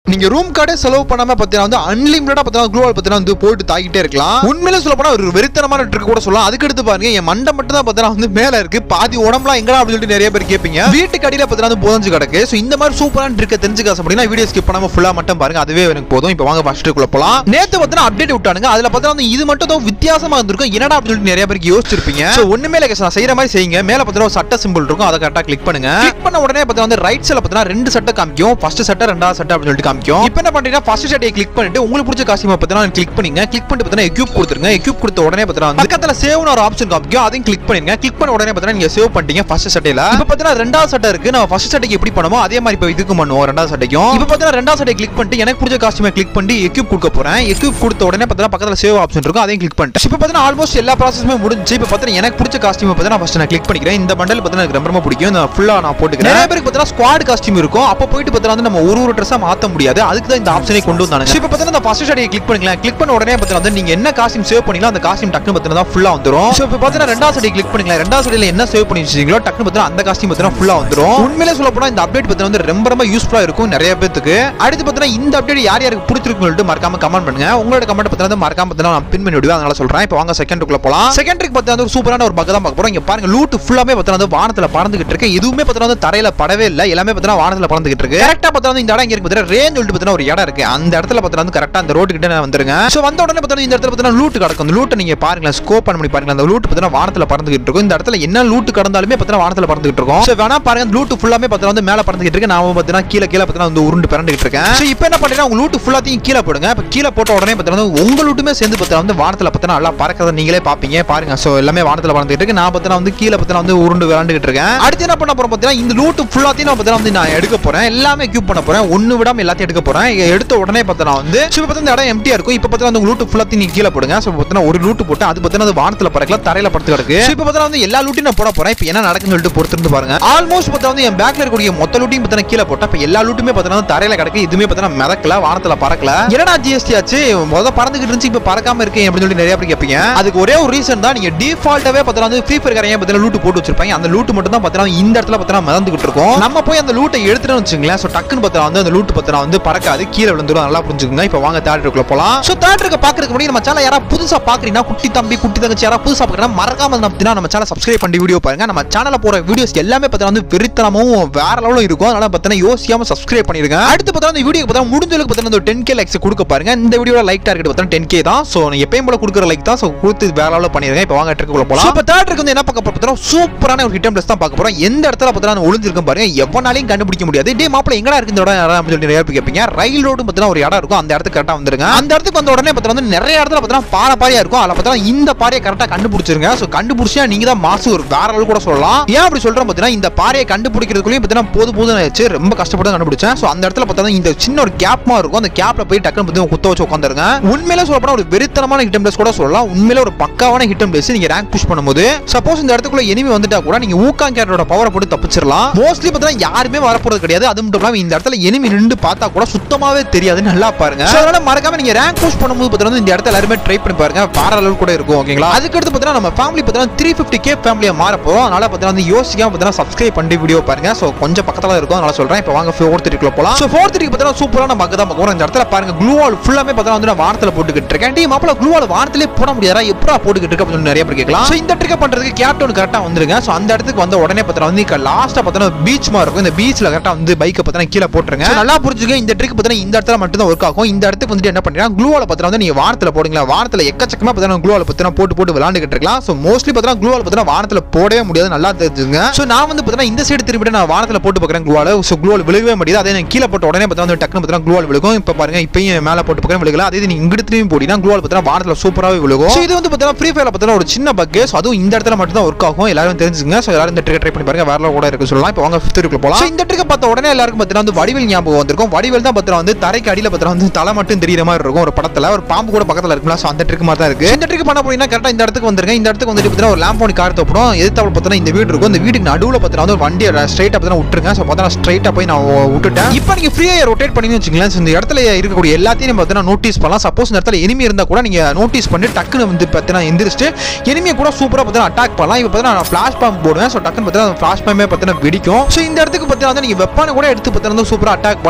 நீங்க ரூம் கார்டே செலவு பண்ணாம பார்த்தீங்கன்னா வந்து அன்லிமிட்டடா பார்த்தீங்கன்னா க்ளூவால் பார்த்தீங்கன்னா வந்து போட்டு தாக்கிட்டே இருக்கலாம் உண்மையிலே சொல்ல போனா ஒரு வெறித்தனமான ட்ரிக் கூட சொல்லலாம் அதுக்கு அடுத்து பாருங்க என் மண்டை மட்டும் தான் பார்த்தீங்கன்னா வந்து மேல இருக்கு பாதி உடம்புலாம் எங்கடா அப்படின்னு சொல்லிட்டு நிறைய பேர் கேட்பீங்க வீட்டுக்கு அடியில பார்த்தீங்கன்னா வந்து புதஞ்சு கிடக்கு ஸோ இந்த மாதிரி சூப்பரான ட்ரிக்கை தெரிஞ்சுக்க அப்படின்னா வீடியோ ஸ்கிப் பண்ணாம ஃபுல்லா மட்டும் பாருங்க அதுவே எனக்கு போதும் இப்போ வாங்க ஃபர்ஸ்ட் குள்ள போலாம் நேத்து பார்த்தீங்கன்னா அப்டேட் விட்டானுங்க அதுல பார்த்தீங்கன்னா வந்து இது மட்டும் தான் வித்தியாசமா இருந்திருக்கும் என்னடா அப்படின்னு சொல்லிட்டு நிறைய பேருக்கு யோசிச்சிருப்பீங்க ஸோ ஒண்ணுமே இல்லை நான் செய்யற மாதிரி செய்யுங்க மேல பார்த்தீங்கன்னா ஒரு சட்ட சிம்பிள் இருக்கும் அதை கரெக்டாக கிளிக் பண்ணுங்க கிளிக் பண்ண உடனே பார்த்தீங்கன்னா வந்து ரைட் சைடில் பார்த்தீங்கன்னா ரெண்டு சட்டை காமிக்கும் ஃபர்ஸ்ட் சட்டை ரெண்டாவது சட்டை அப்படின்னு சொல்லிட்டு காமிக்கும் இப்போ என்ன பண்றீங்கன்னா ஃபர்ஸ்ட் சட்டையை கிளிக் பண்ணிட்டு உங்களுக்கு பிடிச்ச காஸ்டியூம் பார்த்தீங்கன்னா கிளிக் பண்ணீங்க கிளிக் பண்ணிட்டு பார்த்தீங்கன்னா எக்யூப் கொடுத்துருங்க எக்யூப் கொடுத்த உடனே பார்த்தீங்கன்னா வந்து பக்கத்துல சேவ்னு ஒரு ஆப்ஷன் காமிக்கும் அதையும் கிளிக் பண்ணுங்க கிளிக் பண்ண உடனே பார்த்தீங்கன்னா நீங்க சேவ் பண்ணிட்டீங்க ஃபர்ஸ்ட் சட்டையில இப்போ பார்த்தீங்கன்னா ரெண்டாவது சட்டை இருக்கு நம்ம ஃபர்ஸ்ட் சட்டைக்கு எப்படி பண்ணுமோ அதே மாதிரி இப்போ இதுக்கு பண்ணுவோம் ரெண்டாவது சட்டைக்கும் இப்போ பார்த்தீங்கன்னா ரெண்டாவது சட்டை கிளிக் பண்ணிட்டு எனக்கு பிடிச்ச காஸ்டியூமை கிளிக் பண்ணி எக்யூப் கொடுக்க போறேன் எக்யூப் கொடுத்த உடனே பார்த்தீங்கன்னா பக்கத்துல சேவ் ஆப்ஷன் இருக்கும் அதையும் கிளிக் பண்ணிட்டு இப்போ பார்த்தீங்கன்னா ஆல்மோஸ்ட் எல்லா ப்ராசஸுமே முடிஞ்சு இப்போ பார்த்தீங்கன்னா எனக்கு பிடிச்ச காஸ்டியூம் பார்த்தீங்கன்னா ஃபர்ஸ்ட் நான் கிளிக் பண்ணிக்கிறேன் இந்த பண்டல் பார்த்தீங்கன்னா எனக்கு ரொம்ப ரொம்ப பிடிக்கும் இந்த ஃபுல்லா நான் போட்டுக்கிறேன் நிறைய பேருக்கு பார்த்தீங்கன்னா ஸ்குவாட் காஸ்டியூம் இருக்கும் அப்போ போயிட்டு பார்த்தீங்கன்னா வந்து நம்ம ஒரு ஒரு ட்ரெஸ்ஸா மாத்த முடியாது அதுக்கு தான் இந்த ஆப்ஷனை கொண்டு வந்தாங்க இப்போ பார்த்தீங்கன்னா இந்த ஃபர்ஸ்ட் சட்டையை கிளிக் பண்ணிக்கலாம் கிளிக் பண்ண உடனே பார்த்தீங்கன்னா வந்து நீங்க என்ன காஸ்டியூம் சேவ் பண்ணீங்களோ அந்த காஸ்டியூம் டக்குனு பார்த்தீங்கன்னா ஃபுல்லா வந்துரும் ஸோ இப்போ பார்த்தீங்கன்னா ரெண்டாவது சட்டையை கிளிக் பண்ணிக்கலாம் ரெண்டாவது சட்டையில என்ன சேவ் பண்ணி வச்சிருக்கீங்களோ டக்குனு பார்த்தீங்கன்னா அந்த காஸ்டியூம் பார்த்தீங்கன்னா ஃபுல்லா வந்துரும் உண்மையிலே சொல்ல போனா இந்த அப்டேட் பார்த்தீங்கன்னா வந்து ரொம்ப ரொம்ப யூஸ்ஃபுல்லா இருக்கும் நிறைய பேருக்கு அடுத்து பார்த்தீங்கன்னா இந்த அப்டேட் யார் யாருக்கு பிடிச்சிருக்குன்னு சொல்லிட்டு மறக்காம கமெண்ட் பண்ணுங்க உங்களோட கமெண்ட் பார்த்தீங்கன்னா மறக்காம பார்த்தீங்கன்னா நான் பின் பண்ணி விடுவேன் அதனால சொல்றேன் இப்போ வாங்க செகண்ட் குள்ள போலாம் செகண்ட் ட்ரிக் பார்த்தீங்கன்னா ஒரு சூப்பரான ஒரு பக்கம் தான் பார்க்க போறோம் இங்க பாருங்க லூட் ஃபுல்லாமே பார்த்தீங்கன்னா வந்து வானத்துல பறந்துகிட்டு இருக்கு எதுவுமே பார்த்தீங்கன்னா வந்து தரையில படவே இல்லை எல்லாமே பார்த்தீங்கன்னா வானத்துல பறந்துகிட்டு இருக்கு கரெக்டா பார்த்தீங்கன்னா இந்த இடம் இங்க இருக்கு பார்த்தீங்கன்னா ரேஞ்ச் சொல்லிட்டு பார்த்தீங்கன்னா ஒரு இடம் இருக்கு அந்த இடத்துல பார்த்தீங்கன்னா வந்து கரெக்டா அந்த ரோட்டு கிட்ட வந்துருங்க ஸோ வந்த உடனே பார்த்தீங்கன்னா இந்த இடத்துல பார்த்தீங்கன்னா லூட் கிடக்கும் அந்த லூட்டை நீங்க பாருங்களேன் ஸ்கோப் பண்ணி பண்ணி பாருங்க அந்த லூட் பார்த்தீங்கன்னா வானத்துல பறந்துகிட்டு இருக்கும் இந்த இடத்துல என்ன லூட் கடந்தாலுமே பார்த்தீங்கன்னா வானத்துல பறந்துகிட்டு இருக்கும் ஸோ வேணா பாருங்க அந்த லூட் ஃபுல்லாமே பார்த்தீங்கன்னா வந்து மேல பறந்துகிட்டு இருக்கு நான் பார்த்தீங்கன்னா கீழே கீழே பார்த்தீங்கன்னா வந்து உருண்டு பிறந்துகிட்டு இருக்கேன் ஸோ இப்போ என்ன பண்றீங்கன்னா உங்க லூட் ஃபுல்லாத்தையும் கீழே போடுங்க இப்போ கீழே போட்ட உடனே பார்த்தீங்கன்னா வந்து உங்க லூட்டுமே சேர்ந்து பார்த்தீங்கன்னா வந்து வானத்துல பார்த்தீங்கன்னா நல்லா பறக்கிறத நீங்களே பாப்பீங்க பாருங்க ஸோ எல்லாமே வானத்துல பறந்துகிட்டு இருக்கு நான் பார்த்தீங்கன்னா வந்து கீழே பார்த்தீங்கன்னா வந்து உருண்டு விளாண்டுகிட்டு இருக்கேன் அடுத்து என்ன பண்ண போறோம் பார்த்தீங்கன்னா இந்த லூட் ஃபுல்லாத்தையும் நான் பார்த்தீங்கன்னா வந்து நான் எடுக்க போறேன் எல்லாமே கியூப் பண்ண போறேன் ஒன்னு விடாம எல்லாத்தையும் எடுக்க போறேன் இங்க எடுத்த உடனே பார்த்தீங்கன்னா வந்து ஸோ இப்போ இந்த இடம் எம்டியா இருக்கும் இப்போ பார்த்தீங்கன்னா வந்து லூட் ஃபுல்லாத்தையும் நீங்க கீழே போடுங்க ஸோ பார்த்தீங்கன்னா ஒரு லூட் போட்டு அது பார்த்தீங்கன்னா அது வானத்துல பறக்கல தரையில படுத்து கிடக்கு ஸோ இப்போ பார்த்தீங்கன்னா வந்து எல்லா லூட்டையும் நான் போட போறேன் இப்போ என்ன நடக்குன்னு சொல்லிட்டு பொறுத்திருந்து பாருங்க ஆல்மோஸ்ட் பார்த்தா வந்து என் பேக்ல இருக்கக்கூடிய மொத்த லூட்டையும் பார்த்தீங்கன்னா கீழே போட்டா இப்போ எல்லா லூட்டுமே பார்த்தீங்கன்னா தரையில கிடக்கு இதுவுமே பார்த்தீங்கன்னா மிதக்கல வானத்துல பறக்கல என்னடா ஜிஎஸ்டி ஆச்சு முத பறந்துகிட்டு இருந்துச்சு இப்போ பறக்காம இருக்கேன் அப்படின்னு சொல்லி நிறைய பேர் கேட்பீங்க அதுக்கு ஒரே ஒரு ரீசன் தான் நீங்க டிஃபால்ட்டாவே பார்த்தீங்கன்னா வந்து ஃப்ரீ ஃபயர் காரங்க பார்த்தீங்கன்னா லூட் போட்டு வச்சிருப்பாங்க அந்த லூட் மட்டும் தான் பார்த்தீங்கன்னா இந்த இடத்துல பார்த்தீங்கன்னா மிதந்துகிட்டு இருக்கும் நம்ம போய் அந்த லூட்டை எடுத்துட்டு வச்சுங்களேன் ஸோ டக்குன்னு பார்த்தீங்கன்னா வந்து அந்த லூட் பார்த்தீங்கன்னா வந்து பறக்காது கீழே விழுந்துரும் நல்லா புரிஞ்சுக்கோங்க இப்போ வாங்க தேர்ட் இருக்குள்ள போலாம் ஸோ தேர்ட் இருக்க பாக்குறதுக்கு முன்னாடி நம்ம சேனல் யாராவது புதுசா பாக்குறீங்கன்னா குட்டி தம்பி குட்டி தங்கச்சி யாராவது புதுசா பாக்குறீங்கன்னா மறக்காம பார்த்தீங்கன்னா நம்ம சேனல் சப்ஸ்கிரைப் பண்ணி வீடியோ பாருங்க நம்ம சேனல்ல போற வீடியோஸ் எல்லாமே பார்த்தீங்கன்னா வந்து வெறித்தனமும் வேற லெவலும் இருக்கும் அதனால பார்த்தீங்கன்னா யோசிக்காம சப்ஸ்கிரைப் பண்ணிருங்க அடுத்து பார்த்தீங்கன்னா இந்த வீடியோ பார்த்தீங்கன்னா முடிஞ்ச அளவுக்கு பார்த்தீங்கன்னா டென் கே லைக்ஸ் கொடுக்க பாருங்க இந்த வீடியோட லைக் டார்கெட் பார்த்தீங்கன்னா டென் கே தான் ஸோ எப்பயும் போல கொடுக்குற லைக் தான் ஸோ கொடுத்து வேற லெவலில் பண்ணிருங்க இப்போ வாங்க ட்ரிக்குள்ள போலாம் இப்போ தேர்ட் வந்து என்ன பார்க்க போறோம் சூப்பரான ஒரு ஹிட்டம் பிளஸ் தான் பார்க்க போறோம் எந்த இடத்துல பார்த்தீங்கன்னா ஒளிஞ்சிருக்கும் பாருங்க எவனாலையும் கண்டுபிடிக்க முடியாது டே மாப்பிள எங்கடா இருக்கு இந்த இடம் யாரா அப்படின்னு சொல்லி நிறைய பேர் கேட்பீங்க ரயில் ரோடு பார்த்தீங்கன்னா ஒரு இடம் இருக்கும் அந்த இடத்துக்கு கரெக்டாக வந்துருங்க அந்த இடத்துக்கு வந்த உடனே பார்த்தீங்கன்னா வந்து நிறைய இடத்துல பார்த்தீங்கன்னா பாறை பாறையா இருக்கும் அதில் பார்த்தீங்கன்னா இந்த பாறையை கரெக்டாக கண்டுபிடிச்சிருங்க ஸோ கண்டுபிடிச்சா நீங்க தான் மாசு ஒரு வேற அளவு கூட சொல்லலாம் ஏன் அப்படி சொல்றேன் பார்த்தீங்கன்னா இந்த பாறையை கண்டுபிடிக்கிறதுக்குள்ளேயும் பார்த்தீங்கன்னா போது போதும் ஆச்சு ரொம்ப கஷ்டப்பட்டு கண்டுபிடிச்சேன் ஸோ அந்த இடத்துல பார்த்தீங்கன்னா இந்த சின்ன ஒரு கேப்மா இருக்கும் அந்த கேப்ல போய் டக்குனு பார்த்தீங்கன்னா குத்த வச்சு உட்காந்துருங்க உண்மையிலே சொல்ல போனா ஒரு வெறித்தனமான ஹிட்டம் பிளேஸ் கூட சொல்லலாம் உண்மையிலே ஒரு பக்காவான ஹிட்டம் பிளேஸ் நீங்க ரேங்க் புஷ் பண்ணும்போது சப்போஸ் இந்த இடத்துக்குள்ள எனிமி வந்துட்டா கூட நீங்க ஊக்காங் கேரட்டோட பவரை போட்டு தப்பிச்சிடலாம் மோஸ்ட்லி பார்த்தீங்கன்னா யாருமே வரப்போறது கிடையாது அது மட்டும் இல்லாம இந்த இடத்துல எனிமி நின்று பார்த்தா கூட சுத்தமாவே தெரியாது நல்லா பாருங்க So, அதனால மறக்காம நீங்க ரேங்க் புஷ் பண்ணும்போது பார்த்தீங்கன்னா இந்த இடத்துல எல்லாருமே ட்ரை பண்ணி பாருங்க வேற அளவு கூட இருக்கும் ஓகேங்களா அதுக்கு அடுத்து பார்த்தீங்கன்னா நம்ம ஃபேமிலி பார்த்தீங்கன்னா த்ரீ ஃபிஃப்டி கே ஃபேமிலியா மாற போறோம் அதனால பார்த்தீங்கன்னா வந்து யோசிக்காம பார்த்தீங்கன்னா சப்ஸ்கிரைப் பண்ணி வீடியோ பாருங்க ஸோ கொஞ்சம் பக்கத்துல இருக்கும் அதனால சொல்றேன் இப்போ வாங்க ஃபோர்த் த்ரீக்குள்ள போலாம் ஸோ ஃபோர்த் த்ரீக்கு பார்த்தீங்கன்னா சூப்பரான பக்கம் தான் பார்க்கணும் இந்த இடத்துல பாருங்க க்ளூ வால் ஃபுல்லாமே பார்த்தீங்கன்னா வந்து நான் வானத்துல போட்டுக்கிட்டு இருக்கேன் டீ மாப்பிள க்ளூ வால் வானத்திலே போட முடியாதா எப்படா போட்டுக்கிட்டு இருக்கு அப்படின்னு நிறைய பேர் கேட்கலாம் ஸோ இந்த ட்ரிக்கை பண்றதுக்கு கேப்டன் கரெக்டா வந்துருங்க ஸோ அந்த இடத்துக்கு வந்த உடனே பார்த்தீங்கன்னா வந்து லாஸ்ட்டாக பார்த்தீங்கன்னா பீச் மாதிரி இருக்கும் இந்த பீச்ல கரெக்டாக வந்து பைக்கை பார்த்தீங்கன்னா கீழே போட்டுருங்க So, நல்லா புரிஞ்சுக்க இந்த ட்ரிக் பார்த்தீங்கன்னா இந்த இடத்துல மட்டும் தான் ஒர்க் ஆகும் இந்த இடத்துக்கு வந்துட்டு என்ன பண்ணுறீங்கன்னா க்ளூவால பார்த்தீங்கன்னா வந்து நீங்க வானத்துல போடுங்களா வானத்துல எக்கச்சக்கமா பார்த்தீங்கன்னா க்ளூவால பார்த்தீங்கன்னா போட்டு போட்டு விளாண்டுக்கிட்டு இருக்கலாம் ஸோ மோஸ்ட்லி பார்த்தீங்கன்னா க்ளூவால் பார்த்தீங்கன்னா வானத்துல போடவே முடியாது நல்லா தெரிஞ்சுங்க ஸோ நான் வந்து பார்த்தீங்கன்னா இந்த சைடு திரும்பிட்டு நான் வானத்துல போட்டு பார்க்குறேன் க்ளூவால ஸோ க்ளூவால் விழுகவே முடியாது அதே நான் கீழே போட்ட உடனே பார்த்தீங்கன்னா வந்து டக்குனு பார்த்தீங்கன்னா க்ளூவால் விழுகும் இப்போ பாருங்க இப்பயும் மேலே போட்டு பார்க்குறேன் விழுகல அதே இது நீங்க இங்கிட்டு திரும்பி போடினா க்ளூவால் பார்த்தீங்கன்னா வானத்துல சூப்பராகவே விழுகும் ஸோ இது வந்து பார்த்தீங்கன்னா ஃப்ரீ ஃபயர்ல பார்த்தீங்கன்னா ஒரு சின்ன பக் ஸோ அதுவும் இந்த இடத்துல மட்டும் தான் ஒர்க் ஆகும் எல்லாரும் தெரிஞ்சுங்க ஸோ எல்லாரும் இந்த ட்ரிக் ட்ரை பண்ணி பாருங்க வேற level கூட இருக்கு சொல்லலாம் இப்போ வாங்க ஃபிஃப்த் இருக்குள்ள போலாம் So, இந்த ட்ரிக்கை பார்த்த உடனே எல்லாருக்கும் பார்த்தீங்கன்னா வந்து வடிவேல் ஞாபகம் வந்திருக்கும் வடிவேல் தான் பார்த்தீங்கன்னா வந்து தரைக்கு அடியில் பார்த்தீங்கன்னா வந்து தலை மட்டும் தெரியுற மாதிரி இருக்கும் ஒரு படத்துல ஒரு பாம்பு கூட பக்கத்துல இருக்கும்ல ஸோ அந்த ட்ரிக் மாதிரி தான் இருக்கு இந்த ட்ரிக் பண்ண போனீங்கன்னா கரெக்டாக இந்த இடத்துக்கு வந்துருங்க இந்த இடத்துக்கு வந்துட்டு பார்த்தீங்கன்னா ஒரு லேம்ப் கார் தோப்படும் எதிர்த்தாப்புல பார்த்தீங்கன்னா இந்த வீடு இருக்கும் இந்த வீட்டுக்கு நடுவில் பார்த்தீங்கன்னா வந்து ஒரு வண்டியை ஸ்ட்ரைட்டாக பார்த்தீங்கன்னா விட்டுருங்க ஸோ பார்த்தீங்கன்னா ஸ்ட்ரைட்டாக போய் நான் விட்டுட்டேன் இப்போ நீங்க ஃப்ரீயாக ரொட்டேட் பண்ணி வச்சுங்களேன் so இந்த இடத்துல இருக்கக்கூடிய எல்லாத்தையும் நம்ம பார்த்தீங்கன்னா நோட்டீஸ் பண்ணலாம் சப்போஸ் இந்த இடத்துல எனிமி இருந்தா கூட நீங்க நோட்டீஸ் பண்ணி டக்குன்னு வந்து பார்த்தீங்கன்னா எந்திரிச்சிட்டு எனிமியை கூட சூப்பராக பார்த்தீங்கன்னா அட்டாக் பண்ணலாம் இப்போ பார்த்தீங்கன்னா நான் ஃபிளாஷ் பாம்பு போடுவேன் ஸோ டக்குன்னு பார்த்தீங்கன்னா ஃபிளாஷ் பாம்பே பார்த்தீங்கன்னா வெடிக்கும் ஸோ இந்த இடத்துக்கு பார்த்தீங்கன்னா வந்து நீங்க வெப்பான கூட எடுத்து பார்த்தீங்கன்னா சூப்பராக அட்டாக் பண்ண எளிமையா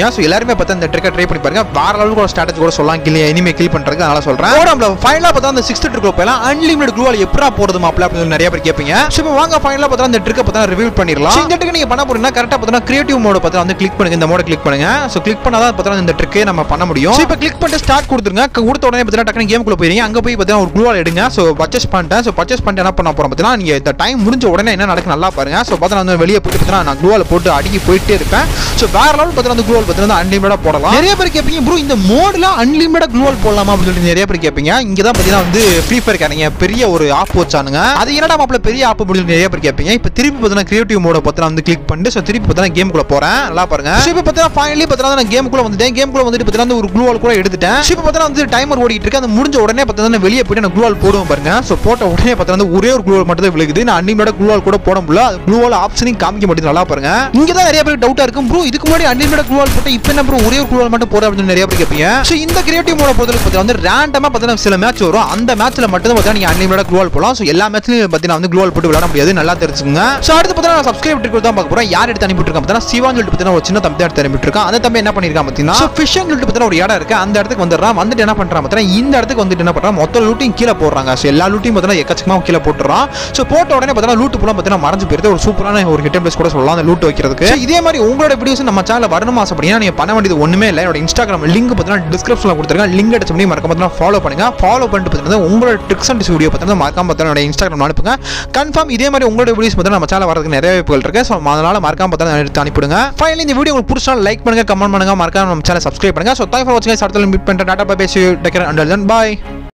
ஸோ எல்லாருமே பார்த்தா இந்த ட்ரிக்கை ட்ரை பண்ணி பாருங்க வேற லெவலுக்கு ஒரு ஸ்ட்ராட்டஜி கூட சொல்லலாம் கிளி எனிமே கில் பண்றதுக்கு அதனால சொல்றேன் ஓடம்ல ஃபைனலா பார்த்தா அந்த சிக்ஸ்த் ட்ரிக் போயலாம் அன்லிமிட் க்ளூவால் எப்படா போறது மாப்ள அப்படின்னு சொல்லி நிறைய பேர் கேட்பீங்க ஸோ இப்போ வாங்க ஃபைனலா பார்த்தா இந்த ட்ரிக்கை பார்த்தா ரிவீல் பண்ணிடலாம் So, இந்த ட்ரிக் நீங்க பண்ண போறீங்கன்னா கரெக்டா பார்த்தா கிரியேட்டிவ் மோட பார்த்தா வந்து கிளிக் பண்ணுங்க இந்த மோட கிளிக் பண்ணுங்க ஸோ கிளிக் பண்ணாதான் பார்த்தா இந்த ட்ரிக்கே நம்ம பண்ண முடியும் ஸோ இப்போ கிளிக் பண்ணிட்டு ஸ்டார்ட் கொடுத்துருங்க க- கொடுத்த உடனே பார்த்தா டக்குனு கேமுக்குள்ள போயிருங்க அங்க போய் பார்த்தா ஒரு க்ளூவால் எடுங்க ஸோ பர்ச்சேஸ் பண்ணிட்டேன் ஸோ பர்ச்சேஸ் பண்ணிட்டு என்ன பண்ண போறோம் பார்த்தீங்கன்னா நீங்க இந்த டைம் முடிஞ்ச உடனே என்ன நடக்கு நல்லா பாருங்க ஸோ பார்த்தா வந்து வெளியே போயிட்டு பார்த்தா நான் க்ளூவால் போட்டு அடிக்கி போயிட்டே இருப்பேன் ஸோ வேற லெவல் பார்த்தா வந்து க்ளூவால் பார்த்தா அன்லிமிட்டா போடலாம் நிறைய பேர் கேட்பீங்க ப்ரோ இந்த மோட்ல அன்லிமிட்டட் க்ளூவால் போடலாமா அப்படின்னு சொல்லிட்டு நிறைய பேர் கேட்பீங்க இங்க தான் பார்த்தீங்கன்னா வந்து ஃப்ரீ ஃபயர் காரங்க பெரிய ஒரு ஆப் வச்சானுங்க அது என்னடா மாப்பிள பெரிய ஆப் அப்படின்னு சொல்லி நிறைய பேர் கேட்பீங்க இப்போ திருப்பி பார்த்தீங்கன்னா கிரியேட்டிவ் மோட பார்த்தா வந்து கிளிக் பண்ணிட்டு ஸோ திருப்பி பார்த்தா கேமுக்குள்ள போறேன் நல்லா பாருங்க ஸோ இப்போ பார்த்தா ஃபைனலி பார்த்தா நான் கேமுக்குள்ள வந்துட்டேன் கேமுக்குள்ள வந்துட்டு பார்த்தா ஒரு க்ளூவால் கூட எடுத்துட்டேன் ஸோ இப்போ பார்த்தா வந்து டைமர் ஓடிட்டு இருக்கு அது முடிஞ்ச உடனே பார்த்தா வெளியே போயிட்டு நான் க்ளூவால் போடுவேன் பாருங்க ஸோ போட்ட உடனே பார்த்தா வந்து ஒரே ஒரு க்ளூவால் மட்டும் தான் விழுகுது நான் அன்லிமிட்டட் க்ளூவால் கூட போட முடியல அது க்ளூவால் ஆப்ஷனையும் காமிக்க மாட்டேங்குது நல்லா பாருங்க இங்க தான் நிறைய பேருக்கு டவுட்டா இருக்கும் ப்ரோ இதுக்கு முன்னாடி அன்லிமிட்டட் க்ளூவால் போட்டு இப்போ என்ன ப்ரோ ஒரே ஒரு க்ளூவால் மட்டும் போட அப்படின்னு நிறைய பேர் கேட்பீங்க ஸோ இந்த கிரியேட்டிவ் மோட பொறுத்தவரைக்கும் பார்த்தா வந்து ரேண்டமா பார்த்தா சில மேட்ச் வரும் அந்த மேட்ச்ல மட்டும் தான் பார்த்தா நீங்க அன்லிமிட்டட் க்ளூவால் போடலாம் ஸோ எல்லா மேட்ச்லயும் பார்த்தீங்கன்னா வந்து க்ளூவால் போட்டு விளையாட முடியாது நல்லா தெரிஞ்சுங்க ஸோ அடுத்து பார்த்தா நான் சப்ஸ்கிரைப் ட்ரிக் தான் பார்க்க போறேன் யார் எடுத்து அனுப்பிட்டு இருக்கேன் பார்த்தா சிவான் சொல்லிட்டு பார்த்தீங்கன்னா ஒரு சின்ன தம்பி தான் எடுத்து அனுப்பிட்டு இருக்கான் அந்த தம்பி என்ன பண்ணிருக்கான் பார்த்தீங்கன்னா ஸோ ஃபிஷ் சொல்லிட்டு பார்த்தீங்கன்னா ஒரு இடம் இருக்கு அந்த இடத்துக்கு வந்துடுறான் வந்துட்டு என்ன பண்றான் பார்த்தீங்கன்னா இந்த இடத்துக்கு வந்துட்டு என்ன பண்றான் மொத்த லூட்டையும் கீழே போடுறாங்க ஸோ எல்லா லூட்டையும் பார்த்தீங்கன்னா எக்கச்சக்கமாக கீழே போட்டுறான் ஸோ போட்ட உடனே பார்த்தீங்கன்னா லூட்டு புலம் பார்த்தீங்கன்னா மறைஞ்சு போயிருது ஒரு சூப்பரான ஒரு ஹிட் பிளேஸ் கூட சொல்லலாம் அந்த லூட் வைக்கிறதுக்கு So, இதே மாதிரி உங்களோட வீடியோஸ் நம்ம சேனல் வரணும் ஆசைப்பட்டீங்கன்னா நீங்க பண்ண வேண்டியது ஒண்ணுமே இல்லை என்னோட இன்ஸ்டாகிராம் லிங்க் பார்த்தீங்கன்னா டிஸ்கிரிப்ஷனில் கொடுத்துருக்கேன் லிங்க் அடிச்சு பண்ணி மறக்காம பார்த்தீங்கன்னா ஃபாலோ பண்ணுங்க ஃபாலோ பண்ணிட்டு பார்த்தீங்கன்னா உங்களோட ட்ரிக்ஸ் அண்ட் வீடியோ பார்த்தீங்கன்னா மறக்காம பார்த்தீங்கன்னா என்னோட இன்ஸ்டாகிராம் அனுப்புங்க கன்ஃபார்ம் இதே மாதிரி உங்களோட வீடியோஸ் பார்த்தீங்கன்னா நம்ம சேனல் வரதுக்கு நிறைய வாய்ப்புகள் இருக்கு ஸோ அதனால மறக்காம பார்த்தீங்கன்னா எடுத்து அனுப்பிடுங்க ஃபைனலி இந்த வீடியோ உங்களுக்கு பிடிச்சா லைக் பண்ணுங்க கமெண்ட் பண்ணுங்க மறக்காம நம்ம சேனல் சப்ஸ்கிரைப் பண்ணுங்க ஸோ தேங்க் ஃபார் வாட்சிங் அடுத்த மீட் பண்ணுற டாட்டா பை பேசி டெக்கர் அண்டர் தென் பாய்